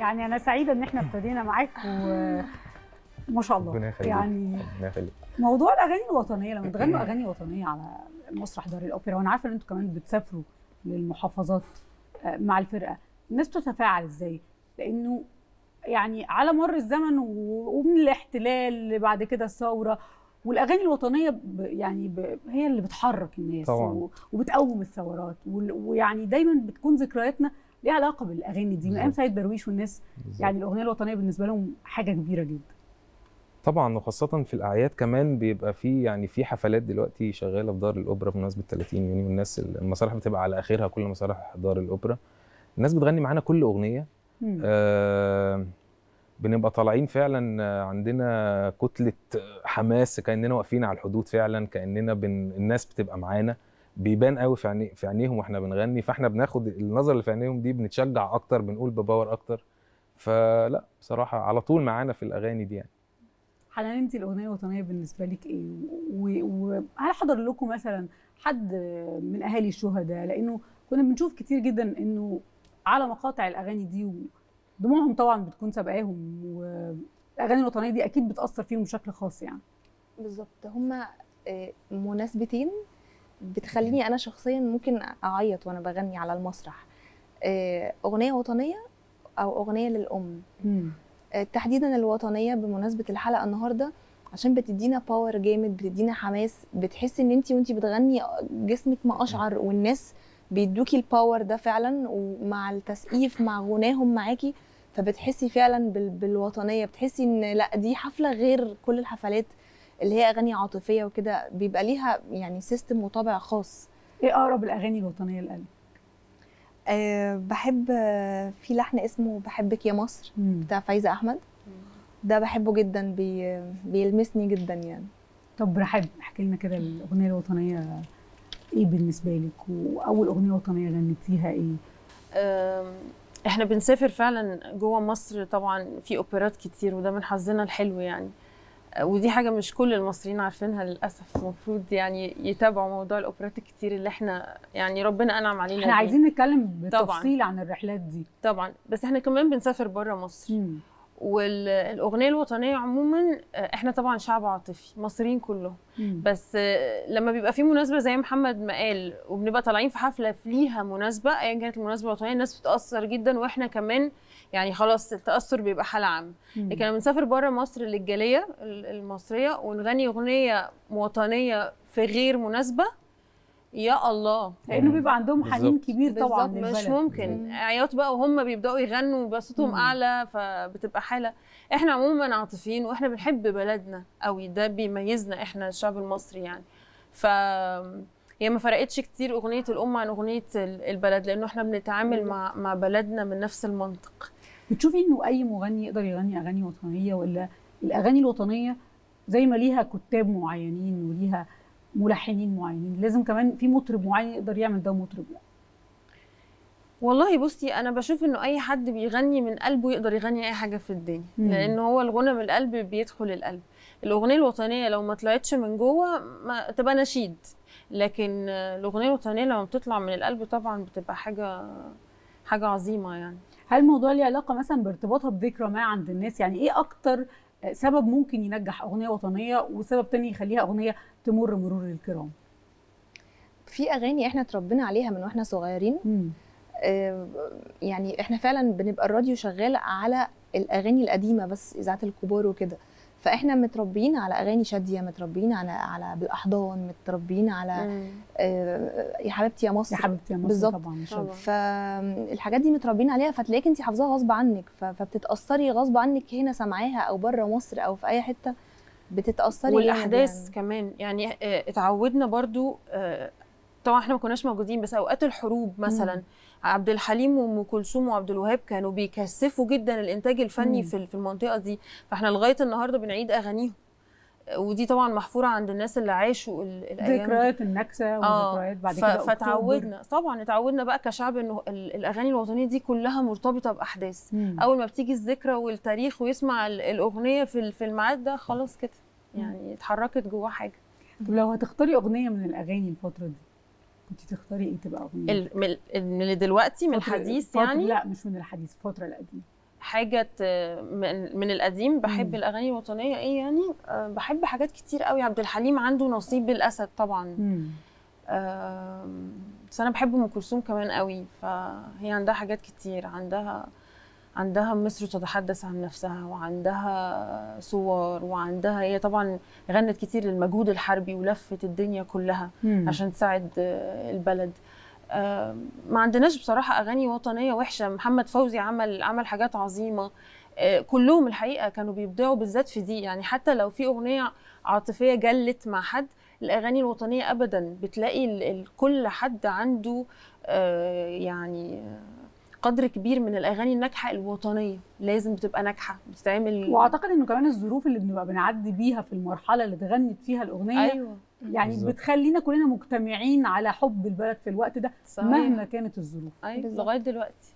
يعني انا سعيده ان احنا ابتدينا معاك وما شاء الله ربنا يخليك يعني ربنا يخليك موضوع الاغاني الوطنيه لما تغنوا اغاني وطنيه على مسرح دار الاوبرا وانا عارفه ان انتوا كمان بتسافروا للمحافظات آه، مع الفرقه الناس بتتفاعل ازاي لانه يعني على مر الزمن و- ومن الاحتلال بعد كده الثوره والاغاني الوطنيه ب يعني ب هي اللي بتحرك الناس طبعاً. و- وبتقوم الثورات وال- ويعني دايما بتكون ذكرياتنا ليها علاقه بالاغاني دي من ايام بالظبط. سيد درويش والناس بالظبط. يعني الاغنيه الوطنيه بالنسبه لهم حاجه كبيره جدا طبعا وخاصة في الأعياد كمان بيبقى في يعني في حفلات دلوقتي شغالة في دار الأوبرا بمناسبة 30 يونيو والناس المسارح بتبقى على آخرها كل مسارح دار الأوبرا الناس بتغني معانا كل أغنية مم. آه بنبقى طالعين فعلا آه، عندنا كتلة حماس كأننا واقفين على الحدود فعلا كأننا بن... الناس بتبقى معانا بيبان قوي في عيني... في عينيهم واحنا بنغني فاحنا بناخد النظر اللي في عينيهم دي بنتشجع اكتر بنقول بباور اكتر فلا بصراحة على طول معانا في الأغاني دي يعني حنان انت الاغنيه الوطنيه بالنسبه لك ايه و- وهل حضر لكم مثلا حد من اهالي الشهداء لانه كنا بنشوف كتير جدا انه على مقاطع الاغاني دي ودموعهم طبعا بتكون سابقاهم والاغاني الوطنيه دي اكيد بتاثر فيهم بشكل خاص يعني بالظبط هما آه، مناسبتين بتخليني انا شخصيا ممكن اعيط وانا بغني على المسرح آه، اغنيه وطنيه او اغنيه للام آه، تحديدا الوطنيه بمناسبه الحلقه النهارده عشان بتدينا باور جامد بتدينا حماس بتحسي ان انت وانت بتغني جسمك ما اشعر والناس بيدوكي الباور ده فعلا ومع التسقيف مع غناهم معاكي فبتحسي فعلا بال- بالوطنيه بتحسي ان لا دي حفله غير كل الحفلات اللي هي اغاني عاطفيه وكده بيبقى ليها يعني سيستم وطابع خاص ايه اقرب الاغاني الوطنيه للقلب أه بحب آه، في لحن اسمه بحبك يا مصر بتاع فايزه احمد ده بحبه جدا بي بيلمسني جدا يعني طب رحاب احكي لنا كده الاغنيه الوطنيه ايه بالنسبه لك واول اغنيه وطنيه غنيتيها ايه أم، احنا بنسافر فعلا جوه مصر طبعا في اوبرات كتير وده من حظنا الحلو يعني أه، ودي حاجه مش كل المصريين عارفينها للاسف المفروض يعني يتابعوا موضوع الاوبرات الكتير اللي احنا يعني ربنا انعم علينا احنا بيه. عايزين نتكلم بالتفصيل عن الرحلات دي طبعا بس احنا كمان بنسافر بره مصر مم. والاغنيه الوطنيه عموما أه، احنا طبعا شعب عاطفي مصريين كلهم مم. بس آه، لما بيبقى في مناسبه زي محمد ما قال وبنبقى طالعين في حفله ليها مناسبه ايا كانت المناسبه الوطنيه الناس بتتاثر جدا واحنا كمان يعني خلاص التاثر بيبقى حاله عامه مم. لكن لما بنسافر بره مصر للجاليه ال- المصريه ونغني اغنيه وطنيه في غير مناسبه يا الله لانه بيبقى عندهم حنين بالظبط. كبير طبعا بالظبط، مش للبلد. ممكن مم. عياط بقى وهم بيبداوا يغنوا ويبقى صوتهم مم. اعلى فبتبقى حاله احنا عموما عاطفيين واحنا بنحب بلدنا قوي ده بيميزنا احنا الشعب المصري يعني ف هي ما فرقتش كتير اغنيه الام عن اغنيه ال- البلد لانه احنا بنتعامل مع مع بلدنا من نفس المنطق بتشوفي انه اي مغني يقدر يغني اغاني وطنيه ولا الاغاني الوطنيه زي ما ليها كتاب معينين وليها ملحنين معينين لازم كمان في مطرب معين يقدر يعمل ده ومطرب لا والله بصي انا بشوف انه اي حد بيغني من قلبه يقدر يغني اي حاجه في الدنيا مم. لان هو الغنى من القلب بيدخل القلب الاغنيه الوطنيه لو ما طلعتش من جوه ما تبقى نشيد لكن آه، الاغنيه الوطنيه لما بتطلع من القلب طبعا بتبقى حاجه حاجه عظيمه يعني هل الموضوع ليه علاقه مثلا بارتباطها بذكرى ما عند الناس يعني ايه اكتر سبب ممكن ينجح اغنيه وطنيه وسبب تاني يخليها اغنيه تمر مرور الكرام في اغاني احنا اتربينا عليها من واحنا صغيرين مم. آه، يعني احنا فعلا بنبقى الراديو شغال على الاغاني القديمه بس اذاعه الكبار وكده فاحنا متربيين على اغاني شاديه متربيين على على بالاحضان متربيين على مم. آه، يا حبيبتي يا مصر يا حبيبتي يا مصر بالظبط. طبعا مش طبعا. فالحاجات دي متربيين عليها فتلاقيك انت حافظاها غصب عنك ف- فبتتاثري غصب عنك هنا سامعاها او بره مصر او في اي حته بتتاثري جامد والاحداث يعني. كمان يعني آه، اتعودنا برضو آه، طبعا احنا ما كناش موجودين بس اوقات الحروب مثلا مم. عبد الحليم وام كلثوم وعبد الوهاب كانوا بيكثفوا جدا الانتاج الفني مم. في في المنطقه دي فاحنا لغايه النهارده بنعيد اغانيهم آه، ودي طبعا محفوره عند الناس اللي عاشوا ال- الايام دي. ذكريات النكسه اه وذكريات بعد ف- كده أكتوبر. فتعودنا طبعا اتعودنا بقى كشعب انه ال- الاغاني الوطنيه دي كلها مرتبطه باحداث مم. اول ما بتيجي الذكرى والتاريخ ويسمع ال- الاغنيه في ال- في الميعاد ده خلاص كده يعني اتحركت جواه حاجه طب لو هتختاري اغنيه من الاغاني الفتره دي كنت تختاري ايه تبقى اغنيه ال- من ال- من اللي دلوقتي من فترة- الحديث فترة- يعني لا مش من الحديث الفتره القديمه حاجه ت- من, من القديم بحب مم. الاغاني الوطنيه ايه يعني أه بحب حاجات كتير قوي عبد الحليم عنده نصيب الاسد طبعا مم. آم، بس انا بحب ام كلثوم كمان قوي فهي عندها حاجات كتير عندها عندها مصر تتحدث عن نفسها وعندها صور وعندها هي طبعا غنت كتير للمجهود الحربي ولفت الدنيا كلها مم. عشان تساعد آه، البلد آم، ما عندناش بصراحة أغاني وطنية وحشة محمد فوزي عمل عمل حاجات عظيمة آه، كلهم الحقيقة كانوا بيبدعوا بالذات في دي يعني حتى لو في أغنية عاطفية جلت مع حد الأغاني الوطنية أبدا بتلاقي ال- ال- كل حد عنده آه، يعني آه، قدر كبير من الأغاني الناجحة الوطنية لازم بتبقى ناجحة بتتعمل واعتقد انه كمان الظروف اللي بنبقى بنعدي بيها في المرحله اللي اتغنت فيها الاغنيه أيوة يعني بالظبط. بتخلينا كلنا مجتمعين على حب البلد في الوقت ده صحيح مهما كانت الظروف أيوة بالظبط. لغاية دلوقتي